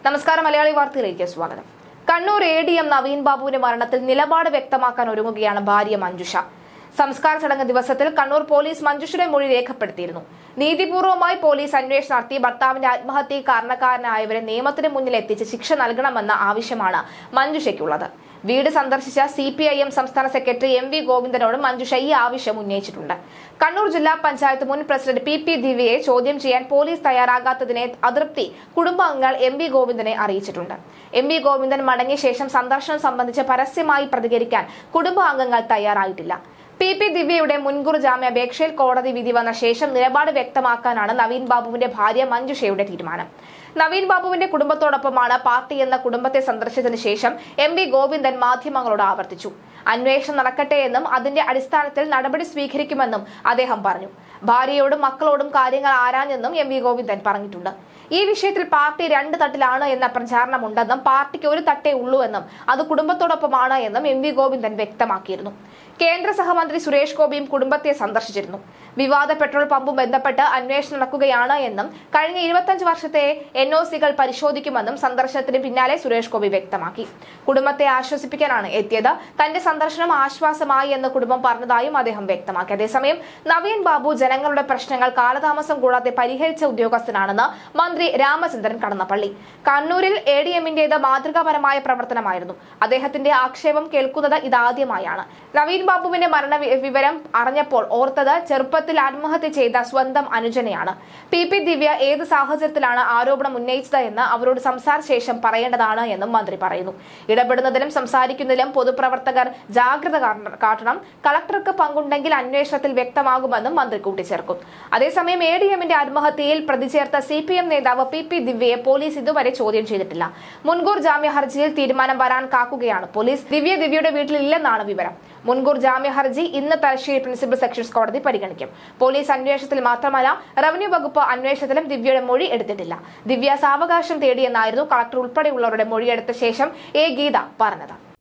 നമസ്കാരം മലയാളി വാർത്തയിലേക്ക് സ്വാഗതം Kannur A D M Naveen ബാബുവിന്റെ മരണത്തിൽ നിലപാട് വ്യക്തമാക്കാൻ ഒരുങ്ങുകയാണ് ഭാര്യ മഞ്ജുഷ സംസ്കാര ചടങ്ങ് ദിവസത്തിൽ കണ്ണൂർ പോലീസ് മഞ്ജുഷയുടെ മൊഴി രേഖപ്പെടുത്തിയിരുന്നു നീതിപൂർവമായി പോലീസ് അന്വേഷണം നടത്തി ഭർത്താവിന്റെ ആത്മഹത്യയിൽ കാരണക്കാരനായവരെ നിയമത്തിന് മുന്നിൽ എത്തിച്ച് ശിക്ഷ നൽകണമെന്ന ആവശ്യമാണ് മഞ്ജുഷയ്ക്കുള്ളത് വീട് സന്ദർശിച്ച സി പി ഐ എം സംസ്ഥാന സെക്രട്ടറി എം വി ഗോവിന്ദനോട് മഞ്ജുഷ ഈ ആവശ്യം ഉന്നയിച്ചിട്ടുണ്ട് കണ്ണൂർ ജില്ലാ പഞ്ചായത്ത് മുൻ പ്രസിഡന്റ് പി പി ദിവ്യയെ ചോദ്യം ചെയ്യാൻ പോലീസ് തയ്യാറാകാത്തതിനെ അതൃപ്തി കുടുംബാംഗങ്ങൾ എം വി ഗോവിന്ദനെ അറിയിച്ചിട്ടുണ്ട് എം വി ഗോവിന്ദൻ മടങ്ങിയ ശേഷം സന്ദർശനം സംബന്ധിച്ച് പരസ്യമായി പ്രതികരിക്കാൻ കുടുംബാംഗങ്ങൾ തയ്യാറായിട്ടില്ല പി പി ദിവ്യയുടെ മുൻകൂർ ജാമ്യാപേക്ഷയിൽ കോടതി വിധി വന്ന ശേഷം നിലപാട് വ്യക്തമാക്കാനാണ് നവീൻ ബാബുവിന്റെ ഭാര്യ മഞ്ജുഷയുടെ തീരുമാനം നവീൻ ബാബുവിന്റെ കുടുംബത്തോടൊപ്പമാണ് പാർട്ടി എന്ന കുടുംബത്തെ സന്ദർശിച്ചതിന് ശേഷം എം വി ഗോവിന്ദൻ മാധ്യമങ്ങളോട് ആവർത്തിച്ചു അന്വേഷണം നടക്കട്ടെ എന്നും അതിന്റെ അടിസ്ഥാനത്തിൽ നടപടി സ്വീകരിക്കുമെന്നും അദ്ദേഹം പറഞ്ഞു ഭാര്യയോടും മക്കളോടും കാര്യങ്ങൾ ആരാഞ്ഞെന്നും എം വി ഗോവിന്ദൻ പറഞ്ഞിട്ടുണ്ട് ഈ വിഷയത്തിൽ പാർട്ടി രണ്ട് തട്ടിലാണ് എന്ന പ്രചാരണമുണ്ടെന്നും പാർട്ടിക്ക് ഒരു തട്ടേ ഉള്ളൂ എന്നും അത് കുടുംബത്തോടൊപ്പമാണ് എന്നും എം വി ഗോവിന്ദൻ വ്യക്തമാക്കിയിരുന്നു കേന്ദ്ര സഹമന്ത്രി സുരേഷ് ഗോപിയും കുടുംബത്തെ സന്ദർശിച്ചിരുന്നു വിവാദ പെട്രോൾ പമ്പും ബന്ധപ്പെട്ട് അന്വേഷണം നടക്കുകയാണ് എന്നും കഴിഞ്ഞ ഇരുപത്തഞ്ച് വർഷത്തെ എൻ ഒ സികൾ പരിശോധിക്കുമെന്നും സന്ദർശനത്തിന് പിന്നാലെ സുരേഷ് ഗോപി വ്യക്തമാക്കി കുടുംബത്തെ ആശ്വസിപ്പിക്കാനാണ് എത്തിയത് തന്റെ സന്ദർശനം ആശ്വാസമായി എന്ന് കുടുംബം പറഞ്ഞതായും അദ്ദേഹം വ്യക്തമാക്കി അതേസമയം നവീൻ ബാബു ജനങ്ങളുടെ പ്രശ്നങ്ങൾ കാലതാമസം കൂടാതെ പരിഹരിച്ച ഉദ്യോഗസ്ഥനാണെന്ന് മന്ത്രി രാമചന്ദ്രൻ കടന്നപ്പള്ളി കണ്ണൂരിൽ എ ഡി എമ്മിന്റേത് മാതൃകാപരമായ പ്രവർത്തനമായിരുന്നു അദ്ദേഹത്തിന്റെ ആക്ഷേപം കേൾക്കുന്നത് ഇതാദ്യമായാണ് നവീൻ ബാബുവിന്റെ മരണ വി- വിവരം അറിഞ്ഞപ്പോൾ ഓർത്തത് ചെറുപ്പത്തിൽ ആത്മഹത്യ ചെയ്ത സ്വന്തം അനുജനെയാണ് പി പി ദിവ്യ ഏത് സാഹചര്യത്തിലാണ് ആരോപണം ഉന്നയിച്ചത് എന്ന് അവരോട് സംസാരിച്ച ശേഷം പറയേണ്ടതാണ് എന്നും മന്ത്രി പറയുന്നു ഇടപെടുന്നതിലും സംസാരിക്കുന്നതിലും പൊതുപ്രവർത്തകർ ജാഗ്രത കാട്ട- കാട്ടണം കളക്ടർക്ക് പങ്കുണ്ടെങ്കിൽ അന്വേഷണത്തിൽ വ്യക്തമാകുമെന്നും മന്ത്രി കൂട്ടിച്ചേർക്കും അതേസമയം എ ഡി എമ്മിന്റെ ആത്മഹത്യയിൽ പ്രതിചേർത്ത സി പി എം നേതാവ് പി പി ദിവ്യയെ പോലീസ് ഇതുവരെ ചോദ്യം ചെയ്തിട്ടില്ല മുൻകൂർ ജാമ്യ ഹർജിയിൽ തീരുമാനം വരാൻ കാക്കുകയാണ് പോലീസ് ദിവ്യ ദിവ്യയുടെ വീട്ടിലില്ലെന്നാണ് വിവരം മുൻകൂർ ജാമ്യ ഹർജി ഇന്ന് തലശ്ശേരി പ്രിൻസിപ്പൽ സെഷൻസ് കോടതി പരിഗണിക്കും പോലീസ് അന്വേഷണത്തിൽ മാത്രമല്ല റവന്യൂ വകുപ്പ് അന്വേഷണത്തിലും ദിവ്യയുടെ മൊഴി എടുത്തിട്ടില്ല ദിവ്യ സാവകാശം തേടിയെന്നായിരുന്നു കളക്ടർ ഉൾപ്പെടെയുള്ളവരുടെ മൊഴിയെടുത്ത ശേഷം എ ഗീത പറഞ്ഞത്